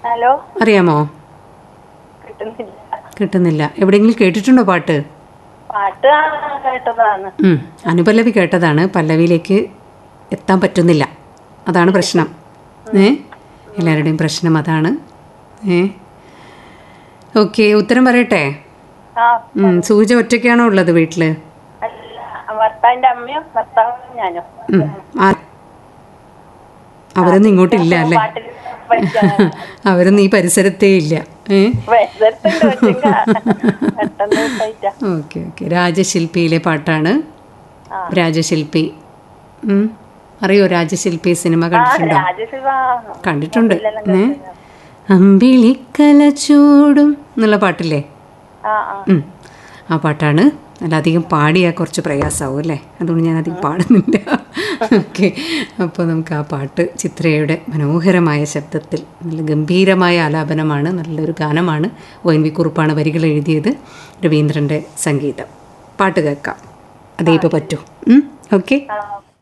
Hello അറിയാമോ കിട്ടുന്നില്ല കിട്ടുന്നില്ല എവിടെയെങ്കിലും കേട്ടിട്ടുണ്ടോ പാട്ട് പാട്ട് ആ കേട്ടതാണ് ഉം, അനുപല്ലവി കേട്ടതാണ് പല്ലവിയിലേക്ക് എത്താൻ പറ്റുന്നില്ല അതാണ് പ്രശ്നം ഏ എല്ലാവരുടെയും പ്രശ്നം അതാണ് ഏ ഓക്കെ ഉത്തരം പറയട്ടെ ആ ഉം, സൂജ ഒറ്റയ്ക്കാണോ ഉള്ളത് വീട്ടിൽ അല്ല ഭർത്താവിന്റെ അമ്മയും ഭർത്താവും ഞാനും അവരൊന്നും ഇങ്ങോട്ടില്ല അല്ലേ പാട്ടിൽ പഠിക്കാനാണ്. അവരൊന്നും ഈ പരിസരത്തേ ഇല്ല ഏ പരിസരത്തുണ്ട് പക്ഷെങ്കി പെട്ടെന്ന് കിട്ടായിട്ടാ. ഓക്കെ ഓക്കെ രാജശില്പിയിലെ പാട്ടാണ് ആ. രാജശില്പി ഉം. അറിയോ രാജശില്പി സിനിമ കണ്ടിട്ടുണ്ടോ രാജശിവ കണ്ടിട്ടുണ്ട് ഏ അമ്പിളിക്കല ചൂടും എന്നുള്ള പാട്ടില്ലേ ആ ആ ഉം. ആ പാട്ടാണ് അല്ല അധികം പാടിയാൽ കുറച്ച് പ്രയാസമാവും അല്ലേ അതുകൊണ്ട് ഞാൻ അധികം പാടുന്നില്ല ഓക്കെ അപ്പോൾ നമുക്ക് ആ പാട്ട് ചിത്രയുടെ മനോഹരമായ ശബ്ദത്തിൽ നല്ല ഗംഭീരമായ ആലാപനമാണ് നല്ലൊരു ഗാനമാണ് ഒ എൻ വി കുറുപ്പാണ് വരികൾ എഴുതിയത് രവീന്ദ്രൻ്റെ സംഗീതം പാട്ട് കേൾക്കാം അതേ ഇപ്പോൾ പറ്റൂ ഓക്കെ ആ